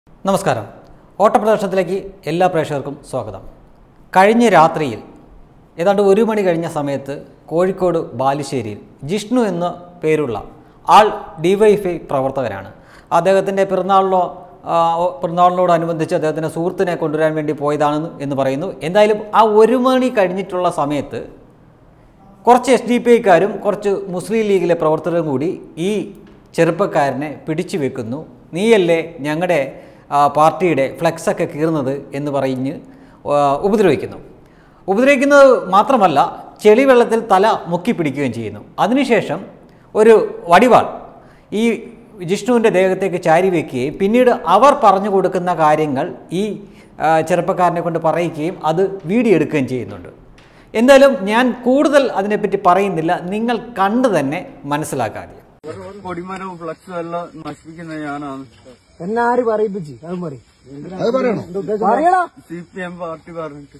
നമസ്കാരം ഓട്ടപ്രദർശനത്തിലേക്ക് എല്ലാ പ്രേക്ഷകർക്കും സ്വാഗതം കഴിഞ്ഞ രാത്രിയിൽ ഏതാണ്ട് ഒരു മണി കഴിഞ്ഞ സമയത്ത് കോഴിക്കോട് ബാലുശ്ശേരിയിൽ ജിഷ്ണു എന്ന പേരുള്ള ആൾ ഡിവൈഫൈ പ്രവർത്തകരാണ് അദ്ദേഹത്തിൻ്റെ പിറന്നാളിനോ ആ, ഓ- പിറന്നാളിനോടനുബന്ധിച്ച് അദ്ദേഹത്തിൻ്റെ സുഹൃത്തിനെ കൊണ്ടുവരാൻ വേണ്ടി പോയതാണെന്ന് എന്ന് പറയുന്നു എന്തായാലും ആ ഒരു മണി കഴിഞ്ഞിട്ടുള്ള സമയത്ത് കുറച്ച് എസ് ഡി പി ഐക്കാരും കുറച്ച് മുസ്ലിം ലീഗിലെ പ്രവർത്തകരും കൂടി ഈ ചെറുപ്പക്കാരനെ പിടിച്ചു വെക്കുന്നു നീയല്ലേ ഞങ്ങളുടെ ആ, പാർട്ടിയുടെ ഫ്ലെക്സൊക്കെ കീറുന്നത് എന്ന് പറഞ്ഞ് ആ, ഉപദ്രവിക്കുന്നു ഉപദ്രവിക്കുന്നത് മാത്രമല്ല ചെളിവെള്ളത്തിൽ തല മുക്കി പിടിക്കുകയും ചെയ്യുന്നു അതിനുശേഷം ഒരു വടിവാൾ ഈ ജിഷ്ണുവിൻ്റെ ദേഹത്തേക്ക് ചാരി വയ്ക്കുകയും പിന്നീട് അവർ പറഞ്ഞു കൊടുക്കുന്ന കാര്യങ്ങൾ ഈ ആ, ചെറുപ്പക്കാരനെ കൊണ്ട് പറയിക്കുകയും അത് വീഡിയോ എടുക്കുകയും ചെയ്യുന്നുണ്ട് എന്തായാലും ഞാൻ കൂടുതൽ അതിനെപ്പറ്റി പറയുന്നില്ല നിങ്ങൾ കണ്ടു തന്നെ മനസ്സിലാക്കാതെ കൊടിമരവും ഫ്ലക്സും എല്ലാം നശിപ്പിക്കുന്ന ഞാനാണ് എന്നാര് പറയിപ്പിച്ച് അത് പറയും പറയണോ സി പി എം പാർട്ടി പറഞ്ഞിട്ട്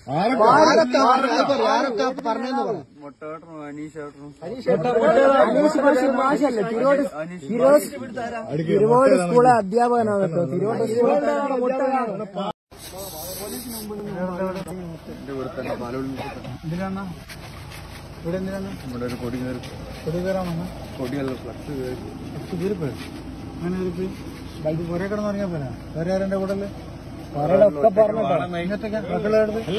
മൊട്ടേട്ടനും അനീഷേട്ടനും അനീഷ് ബഷീർ മാഷല്ലേ തിരുവോട് തിരുവോട് തിരുവോട് സ്കൂളെ അധ്യാപകനാണ് കേട്ടോ തിരുവോട് സ്കൂളിൽ എന്റെ ഇവിടെ തന്നെ പാലോളി എന്തിനാണ് ഇവിടെ എന്തിനാണ് നമ്മുടെ ഒരു കൊടി കയറി കൊടി കയറാൻ കൊടിയല്ല ഫ്ലക്സ് കയറി അങ്ങനെ ഒരേ കിടന്ന് ഇറങ്ങിയാ പോരാ വേറെ ആരുടെ കൂടെ പറയണൊക്കെ പറഞ്ഞോ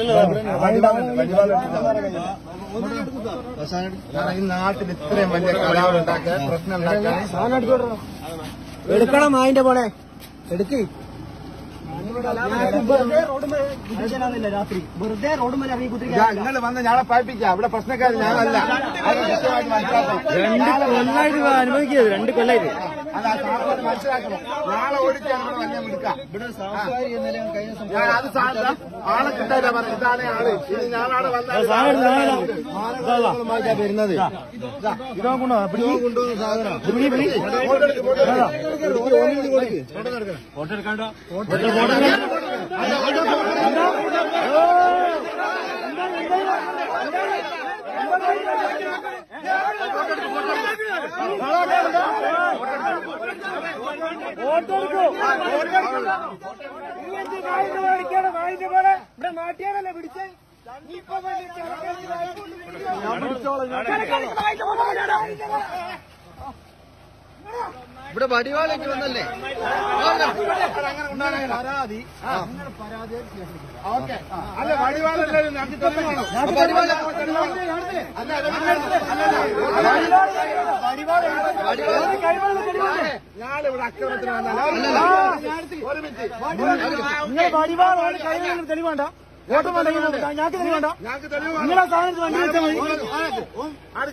ഈ നാട്ടിൽ ഇത്രയും വലിയ കലാവുണ്ടാക്കാൻ പ്രശ്നം ഉണ്ടാക്കാൻ സാധനം എടുത്തോട്ടോ എടുക്കണം അതിന്റെ പോണെ എടുക്ക് രാത്രി വെറുതെ റോഡ് മേലെ ഇറങ്ങി കുത്തിരിക്കാൻ നിങ്ങൾ വന്ന് ഞങ്ങളെ പായിപ്പിക്കാം ഇവിടെ പ്രശ്നക്കാരൻ ഞാനല്ല അത് കൃത്യമായിട്ട് മനസ്സിലാക്കണം അനുഭവിക്കരുത് രണ്ട് കൊല്ലായി അല്ല സാറ് മനസ്സിലാക്കണം നാളെ ഓടിക്കാൻ ഇവിടെ വന്നാൽ വിളിക്കാം ഞാൻ അത് സാറില്ല ആളെ കിട്ടാനാ പറഞ്ഞു ഇതാണ് ആള് ഇനി ഞാനാണ് വന്നത് വരുന്നത് ഇതോ കൊണ്ടോ കൊണ്ടുവന്ന സാധനം ഇവിടെ വടിവാളേക്ക് വന്നല്ലേ പരാതി ഓക്കെ അല്ല വടിവാളല്ലേ ഞങ്ങൾക്ക് തെളിവാണോ ഞാനിവിടെ അക്രമത്തിന് വന്നാൽ ഒരു മിനിറ്റ് തെളിവാണ്ട വോട്ട് വേണ്ട ഞങ്ങൾക്ക് തെളിവാണ്ട ഞങ്ങൾക്ക് തെളിവ് നിങ്ങളെ സാധനത്തിൽ വണ്ടി വെച്ചാൽ മതി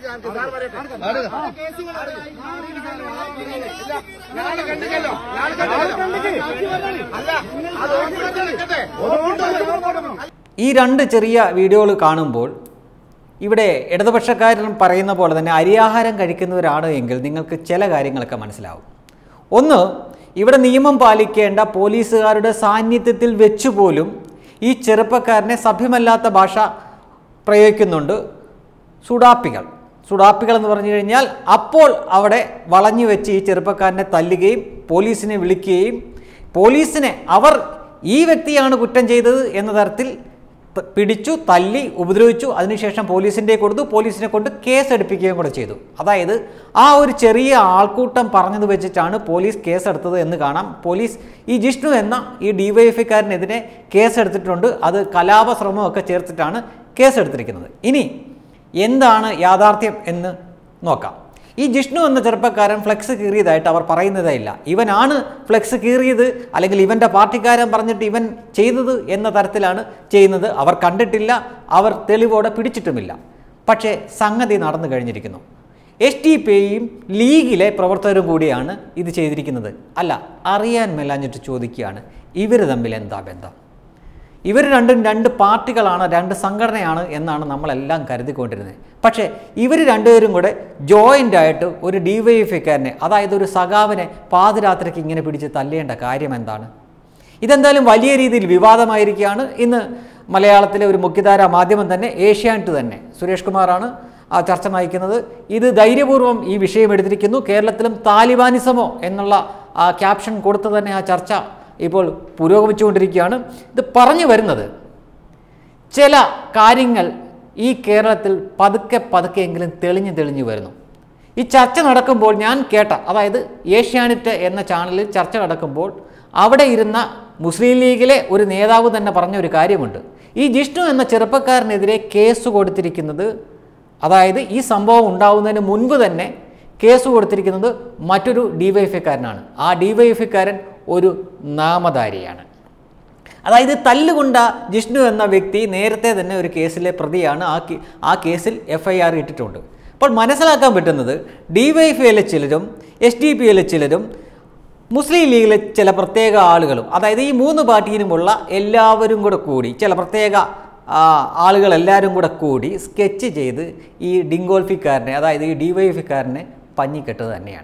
ഞാന് കണ്ടില്ലല്ലോ ഞാന് കണ്ടില്ലല്ലോ അല്ല അത് ഓർമ്മ നിൽക്കട്ടെ ഈ രണ്ട് ചെറിയ വീഡിയോകൾ കാണുമ്പോൾ ഇവിടെ ഇടതുപക്ഷക്കാരൻ പറയുന്ന പോലെ തന്നെ അരിയാഹാരം കഴിക്കുന്നവരാണ് എങ്കിൽ നിങ്ങൾക്ക് ചില കാര്യങ്ങളൊക്കെ മനസ്സിലാവും ഒന്ന് ഇവിടെ നിയമം പാലിക്കേണ്ട പോലീസുകാരുടെ സാന്നിധ്യത്തിൽ വെച്ച് പോലും ഈ ചെറുപ്പക്കാരനെ സഭ്യമല്ലാത്ത ഭാഷ പ്രയോഗിക്കുന്നുണ്ട് സുഡാപ്പികൾ സുഡാപ്പികൾ എന്ന് പറഞ്ഞു കഴിഞ്ഞാൽ അപ്പോൾ അവിടെ വളഞ്ഞു വെച്ച് ഈ ചെറുപ്പക്കാരനെ തല്ലുകയും പോലീസിനെ വിളിക്കുകയും പോലീസിനെ അവർ ഈ വ്യക്തിയാണ് കുറ്റം ചെയ്തത് എന്ന തരത്തിൽ ത- പിടിച്ചു തല്ലി ഉപദ്രവിച്ചു അതിനുശേഷം പോലീസിൻ്റെ കൊടുത്തു പോലീസിനെ കൊണ്ട് കേസ് എടുപ്പിക്കുകയും കൂടെ ചെയ്തു അതായത് ആ ഒരു ചെറിയ ആൾക്കൂട്ടം പറഞ്ഞത് വെച്ചിട്ടാണ് പോലീസ് കേസെടുത്തത് എന്ന് കാണാം പോലീസ് ഈ ജിഷ്ണു എന്ന ഈ ഡിവൈഎഫ്ഐക്കാരനെതിരെ കേസെടുത്തിട്ടുണ്ട് അത് കലാപശ്രമമൊക്കെ ചേർത്തിട്ടാണ് കേസെടുത്തിരിക്കുന്നത് ഇനി എന്താണ് യാഥാർത്ഥ്യം എന്ന് നോക്കാം ഈ ജിഷ്ണു എന്ന ചെറുപ്പക്കാരൻ ഫ്ലെക്സ് കീറിയതായിട്ട് അവർ പറയുന്നതേ ഇല്ല ഇവനാണ് ഫ്ലെക്സ് കീറിയത് അല്ലെങ്കിൽ ഇവൻ്റെ പാർട്ടിക്കാരൻ പറഞ്ഞിട്ട് ഇവൻ ചെയ്തത് എന്ന തരത്തിലാണ് ചെയ്യുന്നത് അവർ കണ്ടിട്ടില്ല അവർ തെളിവോടെ പിടിച്ചിട്ടുമില്ല പക്ഷേ സംഗതി നടന്നു കഴിഞ്ഞിരിക്കുന്നു എസ് ടി പിയും ലീഗിലെ പ്രവർത്തകരും കൂടിയാണ് ഇത് ചെയ്തിരിക്കുന്നത് അല്ല അറിയാൻ മേലാഞ്ഞിട്ട് ചോദിക്കുകയാണ് ഇവർ തമ്മിൽ എന്താ ബന്ധം ഇവർ രണ്ടും രണ്ട് പാർട്ടികളാണ് രണ്ട് സംഘടനയാണ് എന്നാണ് നമ്മളെല്ലാം കരുതിക്കൊണ്ടിരുന്നത് പക്ഷേ ഇവർ രണ്ടുപേരും കൂടെ ജോയിൻ്റ് ആയിട്ട് ഒരു ഡിവൈഎഫ്ഐക്കാരനെ അതായത് ഒരു സഖാവിനെ പാതിരാത്രിക്ക് ഇങ്ങനെ പിടിച്ച് തല്ലേണ്ട കാര്യം എന്താണ് ഇതെന്തായാലും വലിയ രീതിയിൽ വിവാദമായിരിക്കുകയാണ് ഇന്ന് മലയാളത്തിലെ ഒരു മുഖ്യധാര മാധ്യമം തന്നെ ഏഷ്യാനെറ്റ് തന്നെ സുരേഷ് കുമാറാണ് ആ ചർച്ച നയിക്കുന്നത് ഇത് ധൈര്യപൂർവ്വം ഈ വിഷയം എടുത്തിരിക്കുന്നു കേരളത്തിലും താലിബാനിസമോ എന്നുള്ള ആ ക്യാപ്ഷൻ കൊടുത്ത് തന്നെ ആ ചർച്ച ഇപ്പോൾ പുരോഗമിച്ചുകൊണ്ടിരിക്കുകയാണ് ഇത് പറഞ്ഞു വരുന്നത് ചില കാര്യങ്ങൾ ഈ കേരളത്തിൽ പതുക്കെ പതുക്കെയെങ്കിലും തെളിഞ്ഞു തെളിഞ്ഞു വരുന്നു ഈ ചർച്ച നടക്കുമ്പോൾ ഞാൻ കേട്ട അതായത് ഏഷ്യാനെറ്റ് എന്ന ചാനലിൽ ചർച്ച നടക്കുമ്പോൾ അവിടെ ഇരുന്ന മുസ്ലിം ലീഗിലെ ഒരു നേതാവ് തന്നെ പറഞ്ഞ ഒരു കാര്യമുണ്ട് ഈ ജിഷ്ണു എന്ന ചെറുപ്പക്കാരനെതിരെ കേസ് കൊടുത്തിരിക്കുന്നത് അതായത് ഈ സംഭവം ഉണ്ടാവുന്നതിന് മുൻപ് തന്നെ കേസ് കൊടുത്തിരിക്കുന്നത് മറ്റൊരു ഡിവൈഎഫ്ഐക്കാരനാണ് ആ ഡിവൈഎഫ്ഐക്കാരൻ ഒരു നാമധാരിയാണ് അതായത് തല്ലുകൊണ്ട ജിഷ്ണു എന്ന വ്യക്തി നേരത്തെ തന്നെ ഒരു കേസിലെ പ്രതിയാണ് ആ കേ- ആ കേസിൽ എഫ് ഐ ആർ ഇട്ടിട്ടുണ്ട് അപ്പോൾ മനസ്സിലാക്കാൻ പറ്റുന്നത് ഡിവൈഎഫ്ഐയിലെ ചിലരും എസ് ഡി പി യിലെ ചിലരും മുസ്ലിം ലീഗിലെ ചില പ്രത്യേക ആളുകളും അതായത് ഈ മൂന്ന് പാർട്ടിയിലുമുള്ള എല്ലാവരും കൂടെ കൂടി ചില പ്രത്യേക ആ, ആളുകളെല്ലാവരും കൂടെ കൂടി സ്കെച്ച് ചെയ്ത് ഈ ഡിങ്കോൾഫിക്കാരനെ അതായത് ഈ ഡിവൈഎഫ്ഐക്കാരനെ പഞ്ഞിക്കെട്ട് തന്നെയാണ്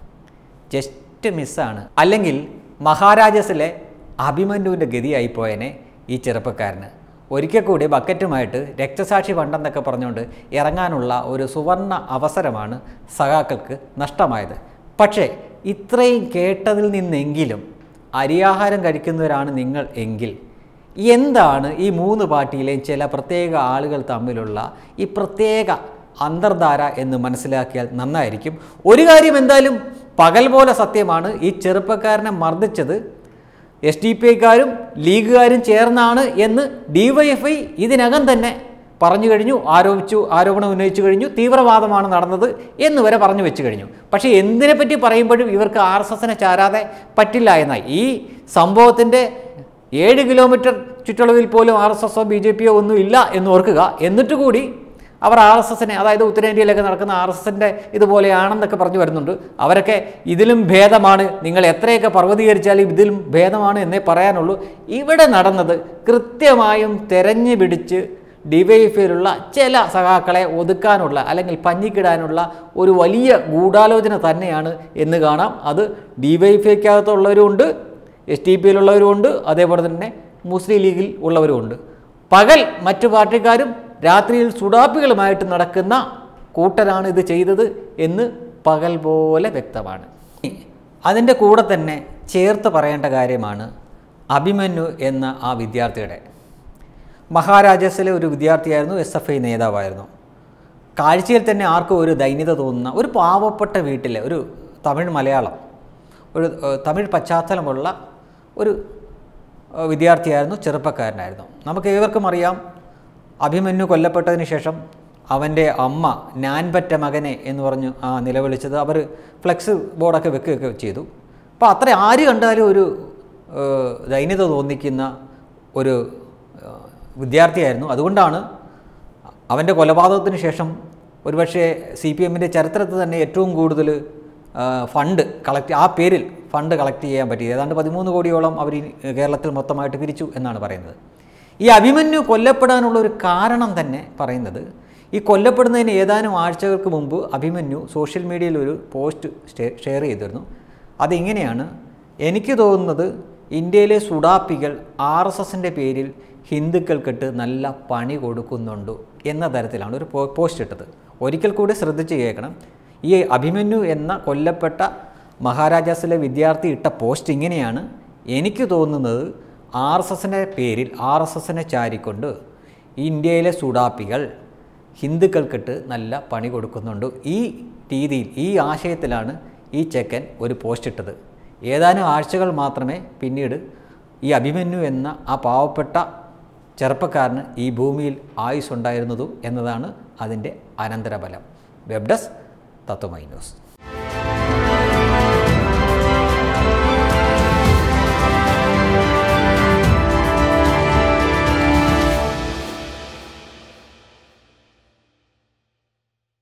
ജസ്റ്റ് മിസ്സാണ് അല്ലെങ്കിൽ മഹാരാജസിലെ അഭിമന്യുവിൻ്റെ ഗതിയായിപ്പോയനെ ഈ ചെറുപ്പക്കാരന് ഒരിക്കൽ കൂടി ബക്കറ്റുമായിട്ട് രക്തസാക്ഷി പണ്ടെന്നൊക്കെ പറഞ്ഞുകൊണ്ട് ഇറങ്ങാനുള്ള ഒരു സുവർണ അവസരമാണ് സഖാക്കൾക്ക് നഷ്ടമായത് പക്ഷേ ഇത്രയും കേട്ടതിൽ നിന്നെങ്കിലും അരിയാഹാരം കഴിക്കുന്നവരാണ് നിങ്ങൾ എങ്കിൽ എന്താണ് ഈ മൂന്ന് പാർട്ടിയിലെയും ചില പ്രത്യേക ആളുകൾ തമ്മിലുള്ള ഈ പ്രത്യേക അന്തർധാര എന്ന് മനസ്സിലാക്കിയാൽ നന്നായിരിക്കും ഒരു കാര്യം എന്തായാലും പകൽ പോലെ സത്യമാണ് ഈ ചെറുപ്പക്കാരനെ മർദ്ദിച്ചത് എസ് ഡി പി ഐക്കാരും ലീഗുകാരും ചേർന്നാണ് എന്ന് ഡിവൈഎഫ്ഐ ഇതിനകം തന്നെ പറഞ്ഞു കഴിഞ്ഞു ആരോപിച്ചു ആരോപണം ഉന്നയിച്ചു കഴിഞ്ഞു തീവ്രവാദമാണ് നടന്നത് എന്ന് വരെ പറഞ്ഞു വെച്ച് കഴിഞ്ഞു പക്ഷേ എന്തിനെപ്പറ്റി പറയുമ്പോഴും ഇവർക്ക് ആർ എസ് എസിനെ ചാരാതെ പറ്റില്ല എന്നായി ഈ സംഭവത്തിൻ്റെ ഏഴ് കിലോമീറ്റർ ചുറ്റളവിൽ പോലും ആർ എസ് എസോ ബി ജെ പിയോ ഒന്നും ഇല്ല എന്ന് ഓർക്കുക എന്നിട്ട് കൂടി അവർ ആർ എസ് എസിനെ അതായത് ഉത്തരേന്ത്യയിലൊക്കെ നടക്കുന്ന ആർ എസ് എസിൻ്റെ ഇതുപോലെയാണെന്നൊക്കെ പറഞ്ഞു വരുന്നുണ്ട് അവരൊക്കെ ഇതിലും ഭേദമാണ് നിങ്ങൾ എത്രയൊക്കെ പർവ്വതീകരിച്ചാലും ഇതിലും ഭേദമാണ് എന്നേ പറയാനുള്ളൂ ഇവിടെ നടന്നത് കൃത്യമായും തെരഞ്ഞു പിടിച്ച് ഡിവൈഎഫിലുള്ള ചില സഖാക്കളെ ഒതുക്കാനുള്ള അല്ലെങ്കിൽ പഞ്ഞിക്കിടാനുള്ള ഒരു വലിയ ഗൂഢാലോചന തന്നെയാണ് എന്ന് കാണാം അത് ഡിവൈഎഫ്ഐക്കകത്തുള്ളവരുമുണ്ട് എസ് ടി പിയിലുള്ളവരുമുണ്ട് അതേപോലെ തന്നെ മുസ്ലിം ലീഗിൽ ഉള്ളവരുമുണ്ട് പകൽ മറ്റു പാർട്ടിക്കാരും രാത്രിയിൽ സുഡാപ്പികളുമായിട്ട് നടക്കുന്ന കൂട്ടരാണ് ഇത് ചെയ്തത് എന്ന് പകൽ പോലെ വ്യക്തമാണ് അതിൻ്റെ കൂടെ തന്നെ ചേർത്ത് പറയേണ്ട കാര്യമാണ് അഭിമന്യു എന്ന ആ വിദ്യാർത്ഥിയുടെ മഹാരാജാസിലെ ഒരു വിദ്യാർത്ഥിയായിരുന്നു എസ് എഫ് ഐ നേതാവായിരുന്നു കാഴ്ചയിൽ തന്നെ ആർക്കും ഒരു ദൈന്യത തോന്നുന്ന ഒരു പാവപ്പെട്ട വീട്ടിലെ ഒരു തമിഴ് മലയാളം ഒരു ഏഹ്, തമിഴ് പശ്ചാത്തലമുള്ള ഒരു ഏഹ്, വിദ്യാർത്ഥിയായിരുന്നു ചെറുപ്പക്കാരനായിരുന്നു നമുക്ക് ഏവർക്കും അറിയാം അഭിമന്യു കൊല്ലപ്പെട്ടതിന് ശേഷം അവൻ്റെ അമ്മ ഞാൻ പറ്റ മകനെ എന്ന് പറഞ്ഞു ആ നിലവിളിച്ചത് അവർ ഫ്ലെക്സ് ബോർഡൊക്കെ വെക്കുകയൊക്കെ ചെയ്തു അപ്പോൾ അത്ര ആര് കണ്ടാലും ഒരു ഏഹ്, ദൈന്യത തോന്നിക്കുന്ന ഒരു ഏഹ്, വിദ്യാർത്ഥിയായിരുന്നു അതുകൊണ്ടാണ് അവൻ്റെ കൊലപാതകത്തിന് ശേഷം ഒരുപക്ഷെ സി പി എമ്മിൻ്റെ ചരിത്രത്തിൽ തന്നെ ഏറ്റവും കൂടുതൽ ആ, ഫണ്ട് കളക്ട് ആ പേരിൽ ഫണ്ട് കളക്ട് ചെയ്യാൻ പറ്റി ഏതാണ്ട് പതിമൂന്ന് കോടിയോളം അവർ ഈ കേരളത്തിൽ മൊത്തമായിട്ട് പിരിച്ചു എന്നാണ് പറയുന്നത് ഈ അഭിമന്യു കൊല്ലപ്പെടാനുള്ള ഒരു കാരണം തന്നെ പറയുന്നത് ഈ കൊല്ലപ്പെടുന്നതിന് ഏതാനും ആഴ്ചകൾക്ക് മുമ്പ് അഭിമന്യു സോഷ്യൽ മീഡിയയിൽ ഒരു പോസ്റ്റ് ഷെയർ ചെയ്തിരുന്നു അതിങ്ങനെയാണ് എനിക്ക് തോന്നുന്നത് ഇന്ത്യയിലെ സുഡാപ്പികൾ ആർ എസ് എസിൻ്റെ പേരിൽ ഹിന്ദുക്കൾക്കിട്ട് നല്ല പണി കൊടുക്കുന്നുണ്ട് എന്ന തരത്തിലാണ് ഒരു പോ- പോസ്റ്റ് ഇട്ടത് ഒരിക്കൽ കൂടി ശ്രദ്ധിച്ച് കേൾക്കണം ഈ അഭിമന്യു എന്ന കൊല്ലപ്പെട്ട മഹാരാജാസിലെ വിദ്യാർത്ഥി ഇട്ട പോസ്റ്റ് ഇങ്ങനെയാണ് എനിക്ക് തോന്നുന്നത് ആർ എസ് എസിൻ്റെ പേരിൽ ആർ എസ് എസിനെ ചാരിക്കൊണ്ട് ഇന്ത്യയിലെ സുഡാപ്പികൾ ഹിന്ദുക്കൾക്കിട്ട് നല്ല പണി കൊടുക്കുന്നുണ്ട് ഈ രീതിയിൽ ഈ ആശയത്തിലാണ് ഈ ചെക്കൻ ഒരു പോസ്റ്റ് ഇട്ടത് ഏതാനും ആഴ്ചകൾ മാത്രമേ പിന്നീട് ഈ അഭിമന്യു എന്ന ആ പാവപ്പെട്ട ചെറുപ്പക്കാരന് ഈ ഭൂമിയിൽ ആയുസ് ഉണ്ടായിരുന്നതു എന്നതാണ് അതിൻ്റെ അനന്തരഫലം വെബ് ഡെസ്ക് തത്വമൈ ന്യൂസ്